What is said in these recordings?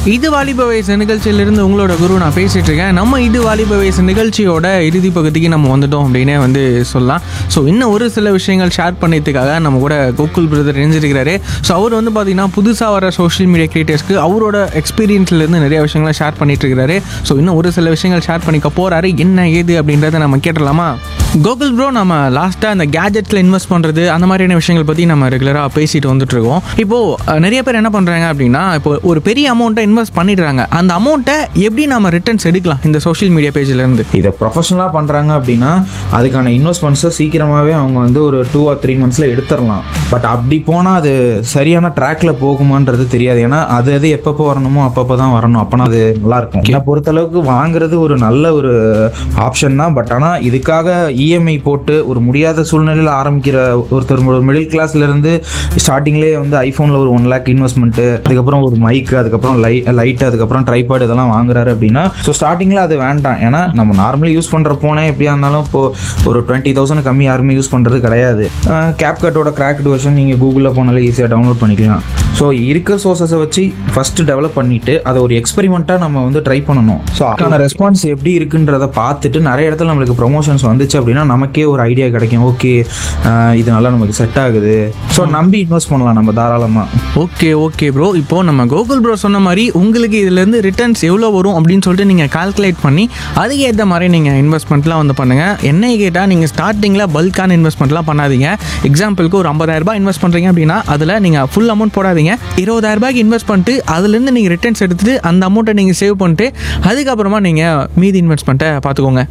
இது வாலிப வயசு நிகழ்ச்சியிலிருந்து உங்களோட குரு நான் பேசிட்டு இருக்கேன் நம்ம இது வாலிப வயசு நிகழ்ச்சியோட இறுதி பகுதிக்கு நம்ம வந்துட்டோம் அப்படின்னே வந்து சொல்லலாம் ஸோ இன்னும் ஒரு சில விஷயங்கள் ஷேர் பண்ணியதுக்காக நம்ம கூட கோகுல் பிரதர் இணைஞ்சிருக்கிறாரு ஸோ அவர் வந்து பார்த்தீங்கன்னா புதுசாக வர சோஷியல் மீடியா கிரியேட்டர்ஸ்க்கு அவரோட எக்ஸ்பீரியன்ஸ்லேருந்து நிறைய விஷயங்களை ஷேர் பண்ணிட்டு இருக்காரு ஸோ இன்னும் ஒரு சில விஷயங்கள் ஷேர் பண்ணிக்க போறாரு என்ன ஏது அப்படின்றத நம்ம கேட்டலாமா கோகுல் ப்ரோ நம்ம லாஸ்ட்டாக அந்த கேஜெட்ஸில் இன்வெஸ்ட் பண்ணுறது அந்த மாதிரியான விஷயங்கள் பற்றி நம்ம ரெகுலராக பேசிட்டு வந்துட்டு இருக்கோம் இப்போது நிறைய பேர் என்ன பண்ணுறாங்க அப்படின்னா இப்போ ஒரு பெரிய அமௌண்ட்டை இன்வெஸ்ட் பண்ணிடுறாங்க அந்த அமௌண்ட்டை எப்படி நம்ம ரிட்டர்ன்ஸ் எடுக்கலாம் இந்த சோஷியல் மீடியா பேஜ்லேருந்து இதை ப்ரொஃபஷனலாக பண்ணுறாங்க அப்படின்னா அதுக்கான இன்வெஸ்ட்மெண்ட்ஸை சீக்கிரமாகவே அவங்க வந்து ஒரு டூ ஆர் த்ரீ மந்த்ஸில் எடுத்துடலாம் பட் அப்படி போனால் அது சரியான ட்ராக்ல போகுமான்றது தெரியாது ஏன்னா அது அது எப்பப்போ வரணுமோ அப்பப்போ தான் வரணும் அப்போனா அது நல்லா இருக்கும் என்னை பொறுத்தளவுக்கு வாங்குறது ஒரு நல்ல ஒரு ஆப்ஷன் தான் பட் ஆனால் இதுக்காக இஎம்ஐ போட்டு ஒரு முடியாத சூழ்நிலையில் ஆரம்பிக்கிற ஒருத்தர் ஒரு மிடில் கிளாஸ்ல இருந்து ஸ்டார்டிங்லேயே வந்து ஐஃபோனில் ஒரு ஒன் லேக் இன்வெஸ்ட்மெண்ட்டு அதுக்கப்புறம் ஒரு மைக் அதுக்கப்புறம் லை லைட் அதுக்கப்புறம் ட்ரைபாட் இதெல்லாம் வாங்குறாரு அப்படின்னா ஸோ ஸ்டார்டிங்கில் அது வேண்டாம் ஏன்னா நம்ம நார்மலி யூஸ் பண்ணுற போனே எப்படியா இருந்தாலும் இப்போ ஒரு டுவெண்ட்டி தௌசண்ட் கம்மி யாருமே யூஸ் பண்ணுறது கிடையாது கேப் கட்டோட கிராக்டு வெர்ஷன் நீங்கள் கூகுளில் போனாலே ஈஸியாக டவுன்லோட் பண்ணிக்கலாம் ஸோ இருக்க சோர்சஸை வச்சு ஃபஸ்ட்டு டெவலப் பண்ணிட்டு அதை ஒரு எக்ஸ்பெரிமெண்ட்டாக நம்ம வந்து ட்ரை பண்ணணும் ஸோ அதுக்கான ரெஸ்பான்ஸ் எப்படி இருக்குன்றத பார்த்துட்டு நிறைய இடத்துல நம்மளுக்கு ப்ரொமோஷன்ஸ் வந்துச்சு அப்படின்னா நமக்கே ஒரு ஐடியா கிடைக்கும் ஓகே இது நல்லா நமக்கு செட் ஆகுது ஸோ நம்பி இன்வெஸ்ட் பண்ணலாம் நம்ம தாராளமாக ஓகே ஓகே ப்ரோ இப்போ நம்ம கோகுல் ப்ரோ சொன்ன மாதிரி உங்களுக்கு இதுலேருந்து ரிட்டர்ன்ஸ் எவ்வளோ வரும் அப்படின்னு சொல்லிட்டு நீங்கள் கால்குலேட் பண்ணி அதுக்கு ஏற்ற மாதிரி நீங்கள் இன்வெஸ்ட்மெண்ட்லாம் வந்து பண்ணுங்கள் என்ன கேட்டால் நீங்கள் ஸ்டார்டிங்கில் பல்கான இன்வெஸ்ட்மெண்ட்லாம் பண்ணாதீங்க எக்ஸாம்பிளுக்கு ஒரு 50000 ரூபாய் இன்வெஸ்ட் பண்ணுறீங்க அப்படின்னா அதில் நீங்கள் ஃபுல் அமௌண்ட் போடாதீங்க 20000 ரூபாய்க்கு இன்வெஸ்ட் பண்ணிட்டு அதுலேருந்து நீங்கள் ரிட்டர்ன்ஸ் எடுத்துட்டு அந்த அமௌண்ட்டை நீங்கள் சேவ் பண்ணிட்டு அதுக்கப்புறமா நீங்கள் மீதி இன்வெஸ்ட்மெண்ட்டை பார்த்துக்கோங்க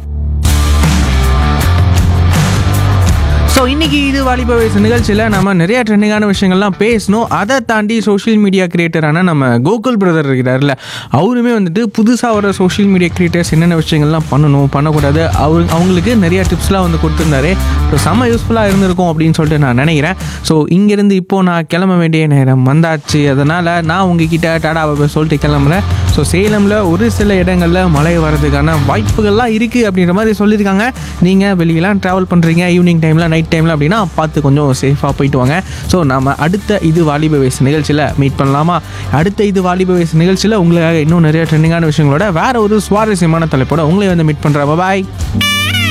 ஸோ இன்னைக்கு இது வாலிப வயசு நிகழ்ச்சியில் நம்ம நிறைய ட்ரெண்டிங்கான விஷயங்கள்லாம் பேசணும் அதை தாண்டி சோஷியல் மீடியா கிரியேட்டரான நம்ம கோகுல் பிரதர் இருக்கிறார்ல அவருமே வந்துட்டு புதுசாக வர சோஷியல் மீடியா கிரியேட்டர்ஸ் என்னென்ன விஷயங்கள்லாம் பண்ணணும் பண்ணக்கூடாது அவரு அவங்களுக்கு நிறைய டிப்ஸ்லாம் வந்து கொடுத்துருந்தாரு ஸோ செம்ம யூஸ்ஃபுல்லாக இருந்திருக்கும் அப்படின்னு சொல்லிட்டு நான் நினைக்கிறேன் ஸோ இங்கேருந்து இப்போது நான் கிளம்ப வேண்டிய நேரம் வந்தாச்சு அதனால் நான் உங்ககிட்ட டாடா பாபா சொல்லிட்டு கிளம்புறேன் ஸோ சேலமில் ஒரு சில இடங்களில் மழை வர்றதுக்கான வாய்ப்புகள்லாம் இருக்குது அப்படின்ற மாதிரி சொல்லியிருக்காங்க நீங்கள் வெளியெல்லாம் ட்ராவல் பண்ணுறீங்க ஈவினிங் டைமில் நைட் டைமில் அப்படின்னா பார்த்து கொஞ்சம் சேஃபாக போயிட்டு வாங்க ஸோ நம்ம அடுத்த இது வாலிப வயசு நிகழ்ச்சியில் மீட் பண்ணலாமா அடுத்த இது வாலிப வயசு நிகழ்ச்சியில் உங்களுக்காக இன்னும் நிறைய ட்ரெண்டிங்கான விஷயங்களோட வேற ஒரு சுவாரஸ்யமான தலைப்போட உங்களை வந்து மீட் பண்ணுறேன் பாய்